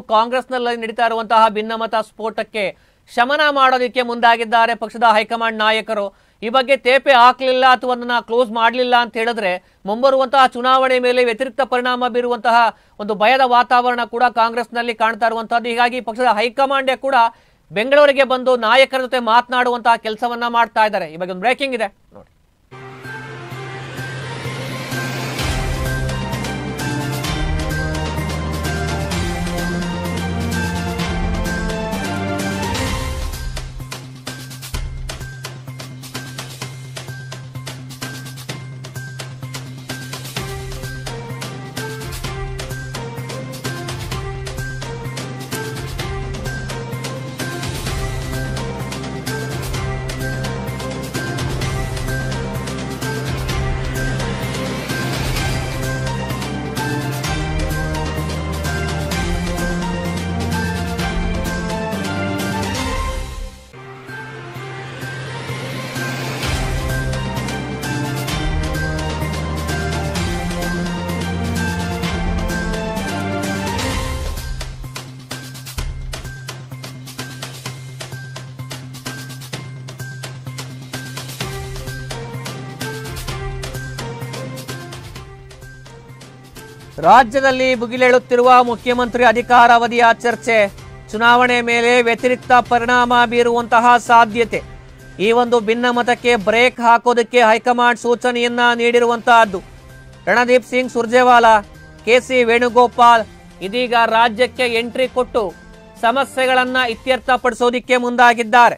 ಕಾಂಗ್ರೆಸ್ನಲ್ಲಿ ನಡೀತಾ ಇರುವಂತಹ ಭಿನ್ನಮತ ಸ್ಫೋಟಕ್ಕೆ ಶಮನ ಮಾಡೋದಕ್ಕೆ ಮುಂದಾಗಿದ್ದಾರೆ ಪಕ್ಷದ ಹೈಕಮಾಂಡ್ ನಾಯಕರು ಈ ಬಗ್ಗೆ ತೇಪೆ ಹಾಕ್ಲಿಲ್ಲ ಅಥವಾ ಅದನ್ನ ಕ್ಲೋಸ್ ಮಾಡಲಿಲ್ಲ ಅಂತ ಹೇಳಿದ್ರೆ ಮುಂಬರುವಂತಹ ಚುನಾವಣೆ ಮೇಲೆ ವ್ಯತಿರಿಕ್ತ ಪರಿಣಾಮ ಬೀರುವಂತಹ ಒಂದು ಭಯದ ವಾತಾವರಣ ಕೂಡ ಕಾಂಗ್ರೆಸ್ನಲ್ಲಿ ಕಾಣ್ತಾ ಇರುವಂತಹದ್ದು ಹೀಗಾಗಿ ಪಕ್ಷದ ಹೈಕಮಾಂಡೇ ಕೂಡ ಬೆಂಗಳೂರಿಗೆ ಬಂದು ನಾಯಕರ ಜೊತೆ ಮಾತನಾಡುವಂತಹ ಕೆಲಸವನ್ನ ಮಾಡ್ತಾ ಇದ್ದಾರೆ ಈ ಬಗ್ಗೆ ಒಂದು ಬ್ರೇಕಿಂಗ್ ಇದೆ ನೋಡಿ ರಾಜ್ಯದಲ್ಲಿ ಭುಗಿಲೇಳುತ್ತಿರುವ ಮುಖ್ಯಮಂತ್ರಿ ಅಧಿಕಾರಾವಧಿಯ ಚರ್ಚೆ ಚುನಾವಣೆ ಮೇಲೆ ವ್ಯತಿರಿಕ್ತ ಪರಿಣಾಮ ಬೀರುವಂತಹ ಸಾಧ್ಯತೆ ಈ ಒಂದು ಭಿನ್ನಮತಕ್ಕೆ ಬ್ರೇಕ್ ಹಾಕೋದಕ್ಕೆ ಹೈಕಮಾಂಡ್ ಸೂಚನೆಯನ್ನ ನೀಡಿರುವಂತಹದ್ದು ರಣದೀಪ್ ಸಿಂಗ್ ಸುರ್ಜೇವಾಲಾ ಕೆಸಿ ವೇಣುಗೋಪಾಲ್ ಇದೀಗ ರಾಜ್ಯಕ್ಕೆ ಎಂಟ್ರಿ ಕೊಟ್ಟು ಸಮಸ್ಯೆಗಳನ್ನ ಇತ್ಯರ್ಥಪಡಿಸೋದಿಕ್ಕೆ ಮುಂದಾಗಿದ್ದಾರೆ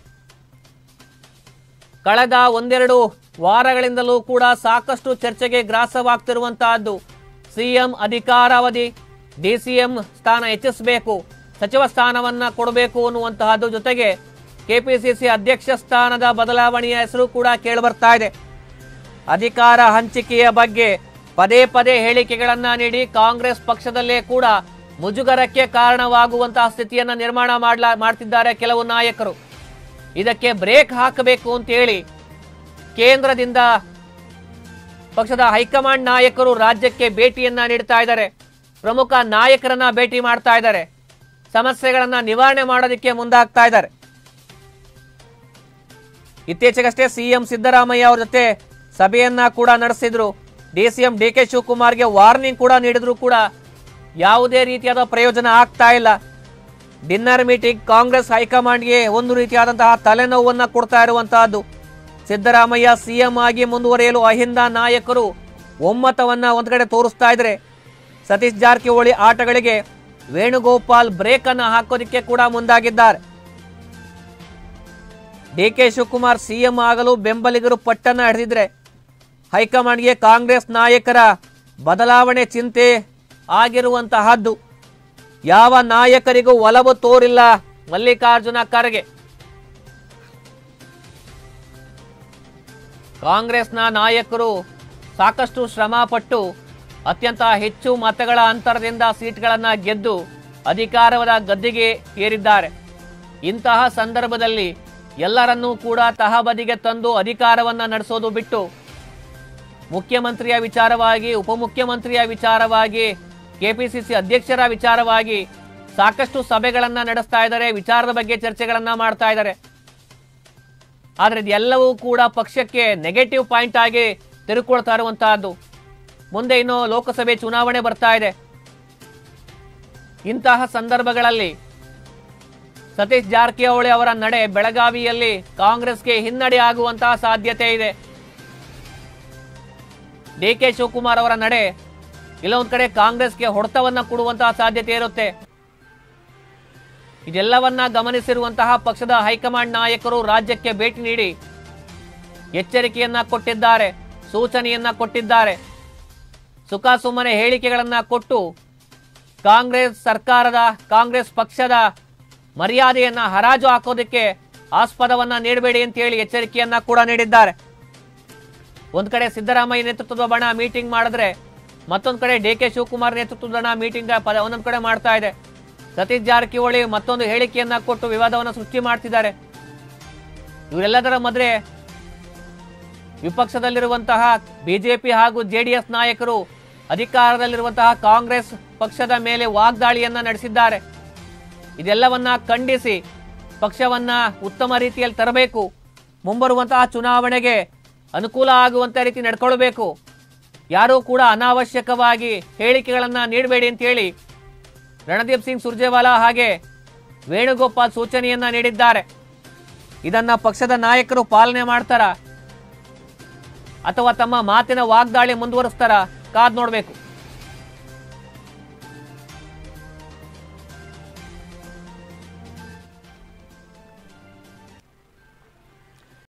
ಕಳೆದ ಒಂದೆರಡು ವಾರಗಳಿಂದಲೂ ಕೂಡ ಸಾಕಷ್ಟು ಚರ್ಚೆಗೆ ಗ್ರಾಸವಾಗ್ತಿರುವಂತಹದ್ದು ಸಿಎಂ ಅಧಿಕಾರಾವಧಿ ಡಿಸಿಎಂ ಸ್ಥಾನ ಹೆಚ್ಚಿಸಬೇಕು ಸಚಿವ ಸ್ಥಾನವನ್ನ ಕೊಡಬೇಕು ಅನ್ನುವಂತಹದ್ದು ಜೊತೆಗೆ ಕೆಪಿಸಿಸಿ ಅಧ್ಯಕ್ಷ ಸ್ಥಾನದ ಬದಲಾವಣೆಯ ಹೆಸರು ಕೂಡ ಕೇಳಿಬರ್ತಾ ಇದೆ ಅಧಿಕಾರ ಹಂಚಿಕೆಯ ಬಗ್ಗೆ ಪದೇ ಪದೇ ಹೇಳಿಕೆಗಳನ್ನ ನೀಡಿ ಕಾಂಗ್ರೆಸ್ ಪಕ್ಷದಲ್ಲೇ ಕೂಡ ಮುಜುಗರಕ್ಕೆ ಕಾರಣವಾಗುವಂತಹ ಸ್ಥಿತಿಯನ್ನ ನಿರ್ಮಾಣ ಮಾಡ್ಲಾ ಮಾಡ್ತಿದ್ದಾರೆ ಕೆಲವು ನಾಯಕರು ಇದಕ್ಕೆ ಬ್ರೇಕ್ ಹಾಕಬೇಕು ಅಂತ ಹೇಳಿ ಕೇಂದ್ರದಿಂದ ಪಕ್ಷದ ಹೈಕಮಾಂಡ್ ನಾಯಕರು ರಾಜ್ಯಕ್ಕೆ ಭೇಟಿಯನ್ನ ನೀಡ್ತಾ ಇದ್ದಾರೆ ಪ್ರಮುಖ ನಾಯಕರನ್ನ ಭೇಟಿ ಮಾಡ್ತಾ ಇದ್ದಾರೆ ಸಮಸ್ಯೆಗಳನ್ನ ನಿವಾರಣೆ ಮಾಡೋದಕ್ಕೆ ಮುಂದಾಗ್ತಾ ಇದ್ದಾರೆ ಇತ್ತೀಚೆಗಷ್ಟೇ ಸಿಎಂ ಸಿದ್ದರಾಮಯ್ಯ ಅವ್ರ ಜೊತೆ ಸಭೆಯನ್ನ ಕೂಡ ನಡೆಸಿದ್ರು ಡಿಸಿಎಂ ಡಿ ಕೆ ಶಿವಕುಮಾರ್ಗೆ ವಾರ್ನಿಂಗ್ ಕೂಡ ನೀಡಿದ್ರು ಕೂಡ ಯಾವುದೇ ರೀತಿಯಾದ ಪ್ರಯೋಜನ ಆಗ್ತಾ ಇಲ್ಲ ಡಿನ್ನರ್ ಮೀಟಿಂಗ್ ಕಾಂಗ್ರೆಸ್ ಹೈಕಮಾಂಡ್ಗೆ ಒಂದು ರೀತಿಯಾದಂತಹ ತಲೆನೋವನ್ನ ಕೊಡ್ತಾ ಇರುವಂತಹದ್ದು ಸಿದ್ದರಾಮಯ್ಯ ಸಿಎಂ ಆಗಿ ಮುಂದುವರಿಯಲು ಅಹಿಂದ ನಾಯಕರು ಒಮ್ಮತವನ್ನ ಒಂದ್ ಕಡೆ ತೋರಿಸ್ತಾ ಇದ್ರೆ ಸತೀಶ್ ಜಾರಕಿಹೊಳಿ ಆಟಗಳಿಗೆ ವೇಣುಗೋಪಾಲ್ ಬ್ರೇಕ್ ಅನ್ನ ಹಾಕೋದಿಕ್ಕೆ ಕೂಡ ಮುಂದಾಗಿದ್ದಾರೆ ಡಿ ಕೆ ಶಿವಕುಮಾರ್ ಸಿಎಂ ಆಗಲು ಬೆಂಬಲಿಗರು ಪಟ್ಟನ್ನ ಹಿಡಿದಿದ್ರೆ ಹೈಕಮಾಂಡ್ಗೆ ಕಾಂಗ್ರೆಸ್ ನಾಯಕರ ಬದಲಾವಣೆ ಚಿಂತೆ ಆಗಿರುವಂತಹದ್ದು ಯಾವ ನಾಯಕರಿಗೂ ಒಲವು ತೋರಿಲ್ಲ ಮಲ್ಲಿಕಾರ್ಜುನ ಖರ್ಗೆ ಕಾಂಗ್ರೆಸ್ನ ನಾಯಕರು ಸಾಕಷ್ಟು ಶ್ರಮ ಪಟ್ಟು ಅತ್ಯಂತ ಹೆಚ್ಚು ಮತಗಳ ಅಂತರದಿಂದ ಸೀಟ್ಗಳನ್ನ ಗೆದ್ದು ಅಧಿಕಾರದ ಗದ್ದಿಗೆ ಏರಿದ್ದಾರೆ ಇಂತಹ ಸಂದರ್ಭದಲ್ಲಿ ಎಲ್ಲರನ್ನೂ ಕೂಡ ತಹಬದಿಗೆ ತಂದು ಅಧಿಕಾರವನ್ನ ನಡೆಸೋದು ಬಿಟ್ಟು ಮುಖ್ಯಮಂತ್ರಿಯ ವಿಚಾರವಾಗಿ ಉಪಮುಖ್ಯಮಂತ್ರಿಯ ವಿಚಾರವಾಗಿ ಕೆಪಿಸಿಸಿ ಅಧ್ಯಕ್ಷರ ವಿಚಾರವಾಗಿ ಸಾಕಷ್ಟು ಸಭೆಗಳನ್ನ ನಡೆಸ್ತಾ ಇದ್ದಾರೆ ವಿಚಾರದ ಬಗ್ಗೆ ಚರ್ಚೆಗಳನ್ನ ಮಾಡ್ತಾ ಇದ್ದಾರೆ ಆದ್ರೆ ಇದೆಲ್ಲವೂ ಕೂಡ ಪಕ್ಷಕ್ಕೆ ನೆಗೆಟಿವ್ ಪಾಯಿಂಟ್ ಆಗಿ ತಿರುಕೊಳ್ತಾ ಇರುವಂತಹದ್ದು ಮುಂದೆ ಇನ್ನು ಲೋಕಸಭೆ ಚುನಾವಣೆ ಬರ್ತಾ ಇದೆ ಇಂತಹ ಸಂದರ್ಭಗಳಲ್ಲಿ ಸತೀಶ್ ಜಾರಕಿಹೊಳಿ ಅವರ ನಡೆ ಬೆಳಗಾವಿಯಲ್ಲಿ ಕಾಂಗ್ರೆಸ್ಗೆ ಹಿನ್ನಡೆ ಆಗುವಂತಹ ಸಾಧ್ಯತೆ ಇದೆ ಡಿ ಕೆ ಶಿವಕುಮಾರ್ ಅವರ ನಡೆ ಇಲ್ಲೊಂದ್ ಕಡೆ ಕಾಂಗ್ರೆಸ್ಗೆ ಹೊಡೆತವನ್ನ ಕೊಡುವಂತಹ ಸಾಧ್ಯತೆ ಇರುತ್ತೆ ಇದೆಲ್ಲವನ್ನ ಗಮನಿಸಿರುವಂತಹ ಪಕ್ಷದ ಹೈಕಮಾಂಡ್ ನಾಯಕರು ರಾಜ್ಯಕ್ಕೆ ಭೇಟಿ ನೀಡಿ ಎಚ್ಚರಿಕೆಯನ್ನ ಕೊಟ್ಟಿದ್ದಾರೆ ಸೂಚನೆಯನ್ನ ಕೊಟ್ಟಿದ್ದಾರೆ ಸುಖ ಸುಮ್ಮನೆ ಹೇಳಿಕೆಗಳನ್ನ ಕೊಟ್ಟು ಕಾಂಗ್ರೆಸ್ ಸರ್ಕಾರದ ಕಾಂಗ್ರೆಸ್ ಪಕ್ಷದ ಮರ್ಯಾದೆಯನ್ನ ಹರಾಜು ಹಾಕೋದಕ್ಕೆ ಆಸ್ಪದವನ್ನ ನೀಡಬೇಡಿ ಅಂತ ಹೇಳಿ ಎಚ್ಚರಿಕೆಯನ್ನ ಕೂಡ ನೀಡಿದ್ದಾರೆ ಒಂದ್ ಕಡೆ ಸಿದ್ದರಾಮಯ್ಯ ನೇತೃತ್ವದ ಬಣ ಮೀಟಿಂಗ್ ಮಾಡಿದ್ರೆ ಮತ್ತೊಂದ್ ಕಡೆ ಡಿ ಕೆ ಶಿವಕುಮಾರ್ ನೇತೃತ್ವದ ಬಣ ಮೀಟಿಂಗ್ ಪದ ಒಂದೊಂದ್ ಕಡೆ ಮಾಡ್ತಾ ಇದೆ ಸತೀಶ್ ಜಾರಕಿಹೊಳಿ ಮತ್ತೊಂದು ಹೇಳಿಕೆಯನ್ನ ಕೊಟ್ಟು ವಿವಾದವನ್ನು ಸೃಷ್ಟಿ ಮಾಡ್ತಿದ್ದಾರೆ ಇವರೆಲ್ಲದರ ಮಧ್ಯೆ ವಿಪಕ್ಷದಲ್ಲಿರುವಂತಹ ಬಿಜೆಪಿ ಹಾಗೂ ಜೆಡಿಎಸ್ ನಾಯಕರು ಅಧಿಕಾರದಲ್ಲಿರುವಂತಹ ಕಾಂಗ್ರೆಸ್ ಪಕ್ಷದ ಮೇಲೆ ವಾಗ್ದಾಳಿಯನ್ನ ನಡೆಸಿದ್ದಾರೆ ಇದೆಲ್ಲವನ್ನ ಖಂಡಿಸಿ ಪಕ್ಷವನ್ನ ಉತ್ತಮ ರೀತಿಯಲ್ಲಿ ತರಬೇಕು ಮುಂಬರುವಂತಹ ಚುನಾವಣೆಗೆ ಅನುಕೂಲ ಆಗುವಂತ ರೀತಿ ನಡ್ಕೊಳ್ಬೇಕು ಯಾರೂ ಕೂಡ ಅನಾವಶ್ಯಕವಾಗಿ ಹೇಳಿಕೆಗಳನ್ನು ನೀಡಬೇಡಿ ಅಂತೇಳಿ ರಣದೀಪ್ ಸಿಂಗ್ ಸುರ್ಜೇವಾಲಾ ಹಾಗೆ ವೇಣುಗೋಪಾಲ್ ಸೂಚನೆಯನ್ನ ನೀಡಿದ್ದಾರೆ ಇದನ್ನ ಪಕ್ಷದ ನಾಯಕರು ಪಾಲನೆ ಮಾಡ್ತಾರ ಅಥವಾ ತಮ್ಮ ಮಾತಿನ ವಾಗ್ದಾಳಿ ಮುಂದುವರಿಸ್ತಾರ ಕಾದ್ ನೋಡಬೇಕು